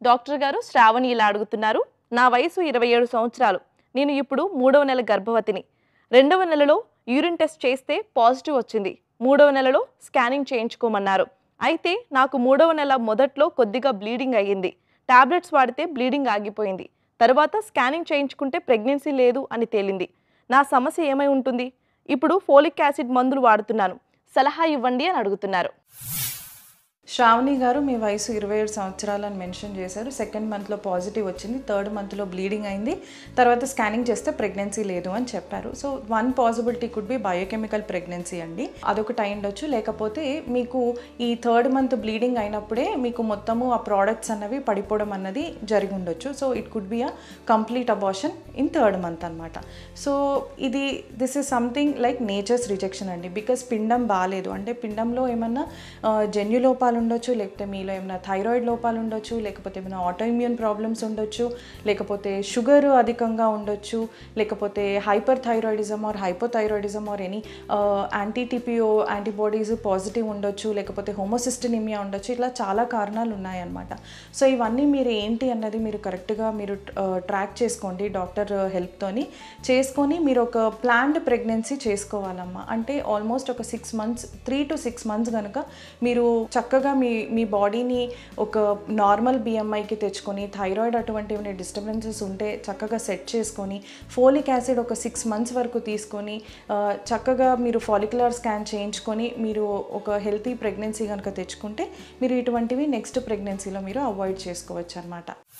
doctor గారు శ్రావణి ఇలా అడుగుతున్నారు నా వయసు ఇరవై ఏడు సంవత్సరాలు నేను ఇప్పుడు మూడవ నెల గర్భవతిని రెండవ నెలలో యూరిన్ టెస్ట్ చేస్తే పాజిటివ్ వచ్చింది మూడవ నెలలో స్కానింగ్ చేయించుకోమన్నారు అయితే నాకు మూడవ నెల మొదట్లో కొద్దిగా బ్లీడింగ్ అయ్యింది టాబ్లెట్స్ వాడితే బ్లీడింగ్ ఆగిపోయింది తర్వాత స్కానింగ్ చేయించుకుంటే ప్రెగ్నెన్సీ లేదు అని తేలింది నా సమస్య ఏమై ఉంటుంది ఇప్పుడు ఫోలిక్ యాసిడ్ మందులు వాడుతున్నాను సలహా ఇవ్వండి అని అడుగుతున్నారు శ్రావణి గారు మీ వయసు ఇరవై ఏడు సంవత్సరాలు అని మెన్షన్ చేశారు సెకండ్ మంత్లో పాజిటివ్ వచ్చింది థర్డ్ మంత్లో బ్లీడింగ్ అయింది తర్వాత స్కానింగ్ చేస్తే ప్రెగ్నెన్సీ లేదు అని చెప్పారు so one possibility could be biochemical pregnancy అండి అదొకటి అయి ఉండొచ్చు లేకపోతే మీకు ఈ థర్డ్ మంత్ బ్లీడింగ్ అయినప్పుడే మీకు మొత్తము ఆ ప్రోడక్ట్స్ అన్నవి పడిపోవడం అన్నది జరిగి ఉండొచ్చు so it could be a complete abortion in third month అనమాట సో ఇది this is something like nature's rejection అండి బికాస్ పిండం బాగాలేదు అంటే పిండంలో ఏమన్నా ఆ, జన్యు లోపాలు ఉండొచ్చు లేకపోతే మీలో ఏమైనా థైరాయిడ్ లోపాలు ఉండొచ్చు లేకపోతే ఏమైనా ఆటోఇమ్యూన్ ప్రాబ్లమ్స్ ఉండొచ్చు లేకపోతే షుగర్ అధికంగా ఉండొచ్చు లేకపోతే hyperthyroidism or hypothyroidism or any anti TPO antibodies positive ఉండొచ్చు లేకపోతే హోమోసిస్టనిమియా ఉండొచ్చు ఇట్లా చాలా కారణాలు ఉన్నాయన్నమాట సో ఇవన్నీ మీరు ఏంటి అన్నది మీరు కరెక్ట్గా మీరు ట్రాక్ చేసుకోండి డాక్టర్ హెల్ప్తోని చేసుకొని మీరు ఒక ప్లాన్డ్ ప్రెగ్నెన్సీ చేసుకోవాలమ్మా అంటే ఆల్మోస్ట్ ఒక six months three to six months కనుక మీరు చక్కగా మీ మీ బాడీని ఒక నార్మల్ బిఎంఐకి తెచ్చుకొని థైరాయిడ్ అటువంటి ఏమైనా డిస్టర్బెన్సెస్ ఉంటే చక్కగా సెట్ చేసుకొని ఫోలిక్ యాసిడ్ ఒక సిక్స్ మంత్స్ వరకు తీసుకొని ఆ, చక్కగా మీరు ఫాలిక్యులర్ స్కాన్ చేయించుకొని మీరు ఒక హెల్తీ ప్రెగ్నెన్సీ కనుక తెచ్చుకుంటే మీరు ఇటువంటివి నెక్స్ట్ ప్రెగ్నెన్సీలో మీరు అవాయిడ్ చేసుకోవచ్చు అనమాట